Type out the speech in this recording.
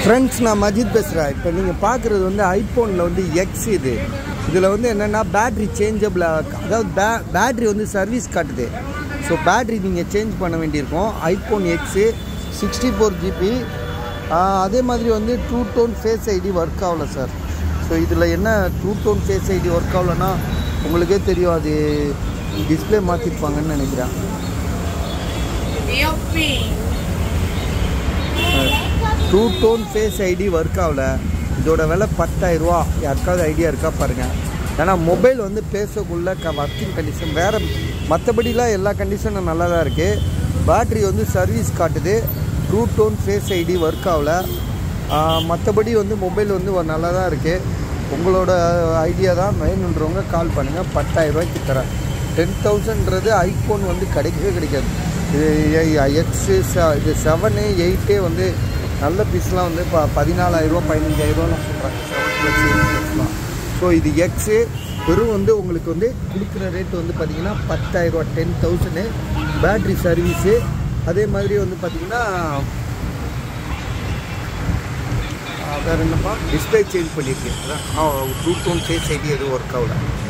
friends நான் மஜித் பேசுகிறேன் இப்போ நீங்கள் பார்க்குறது வந்து ஐஃபோனில் வந்து எக்ஸ் இது இதில் வந்து என்னென்னா பேட்ரி சேஞ்சபிள் அதாவது பே பேட்ரி வந்து சர்வீஸ் காட்டுது ஸோ பேட்ரி நீங்கள் சேஞ்ச் பண்ண வேண்டியிருக்கும் iPhone X sixty four GB அதே மாதிரி வந்து true tone face ID work ஆகல சார் ஸோ இதில் என்ன true tone face ID work ஆகலன்னா உங்களுக்கே தெரியும் அது டிஸ்பிளே மாற்றிருப்பாங்கன்னு நினைக்கிறேன் true tone face ID work ஆகல இதோட விலை பத்தாயிரரூவா யாருக்காவது ஐடியா இருக்கா பாருங்கள் ஏன்னா மொபைல் வந்து பேசக்குள்ள க ஒர்க்கிங் கண்டிஷன் வேறு மற்றபடிலாம் எல்லா கண்டிஷனும் நல்லா தான் இருக்குது பேட்ரி வந்து சர்வீஸ் காட்டுது true tone face ID work ஆகல மற்றபடி வந்து மொபைல் வந்து ஒரு நல்லா தான் இருக்குது உங்களோட ஐடியா தான் வேணுன்றவங்க கால் பண்ணுங்கள் பத்தாயிரரூவாய்க்கு தரேன் டென் தௌசண்ட்றது ஐஃபோன் வந்து கிடைக்கவே கிடைக்காது இது எக்ஸு இது செவனு எயிட்டே வந்து நல்ல பீஸ்லாம் வந்து இப்போ பதினாலாயிரரூவா பதினஞ்சாயிரரூவாலாம் சொல்கிறாங்க செவன் ப்ளஸ் எயிட் ப்ளஸ்லாம் ஸோ இது எக்ஸு வெறும் வந்து உங்களுக்கு வந்து கொடுக்குற ரேட் வந்து பார்த்தீங்கன்னா பத்தாயிரரூவா டென் தௌசண்டு பேட்ரி சர்வீஸு அதே மாதிரி வந்து பார்த்தீங்கன்னா வேறு என்னப்பா டிஸ்பிளே சேஞ்ச் பண்ணியிருக்கேன் அதான் டூ டோன் ஃபேஸ் ஐடி எதுவும் ஒர்க் ஆகல